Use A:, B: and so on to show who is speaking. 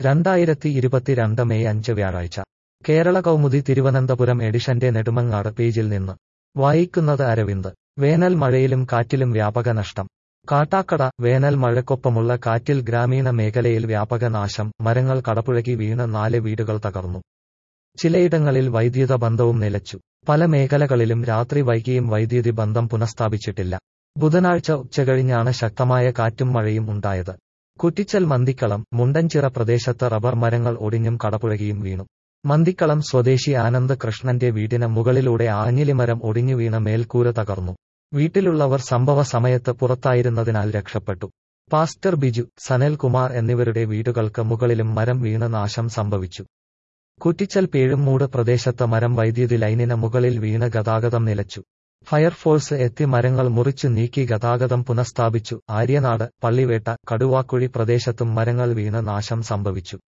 A: രണ്ടായിരത്തി ഇരുപത്തിരണ്ട് മെയ് അഞ്ച് വ്യാഴാഴ്ച കേരള കൗമുദി തിരുവനന്തപുരം എഡിഷന്റെ നെടുമങ്ങാട് പേജിൽ നിന്ന് വായിക്കുന്നത് അരവിന്ദ് വേനൽ മഴയിലും കാറ്റിലും വ്യാപക നഷ്ടം കാട്ടാക്കട വേനൽ മഴക്കൊപ്പമുള്ള കാറ്റിൽ ഗ്രാമീണ മേഖലയിൽ വ്യാപക നാശം മരങ്ങൾ കടപുഴകി വീണ് നാല് വീടുകൾ തകർന്നു ചിലയിടങ്ങളിൽ വൈദ്യുത ബന്ധവും നിലച്ചു പല മേഖലകളിലും രാത്രി വൈകിയും വൈദ്യുതി ബന്ധം പുനഃസ്ഥാപിച്ചിട്ടില്ല ബുധനാഴ്ച ഉച്ചകഴിഞ്ഞാണ് ശക്തമായ കാറ്റും മഴയും ഉണ്ടായത് കുറ്റിച്ചൽ മന്തിക്കളം മുണ്ടൻചിറ പ്രദേശത്ത് റബ്ബർ മരങ്ങൾ ഒടിഞ്ഞും കടപുഴകിയും വീണു മന്തിക്കളം സ്വദേശി ആനന്ദ് കൃഷ്ണന്റെ വീടിന് മുകളിലൂടെ ആഞ്ഞിലിമരം ഒടിഞ്ഞു വീണ മേൽക്കൂര തകർന്നു വീട്ടിലുള്ളവർ സംഭവ സമയത്ത് പുറത്തായിരുന്നതിനാൽ രക്ഷപ്പെട്ടു പാസ്റ്റർ ബിജു സനൽകുമാർ എന്നിവരുടെ വീടുകൾക്ക് മുകളിലും മരം വീണ് നാശം സംഭവിച്ചു കുറ്റിച്ചൽ പേഴുമൂട് പ്രദേശത്ത് മരം വൈദ്യുതി ലൈനിന് മുകളിൽ വീണ് ഗതാഗതം നിലച്ചു ഫയർഫോഴ്സ് എത്തി മരങ്ങൾ മുറിച്ചു നീക്കി ഗതാഗതം പുനഃസ്ഥാപിച്ചു ആര്യനാട് പള്ളിവേട്ട കടുവാക്കുഴി പ്രദേശത്തും മരങ്ങൾ വീണ് നാശം സംഭവിച്ചു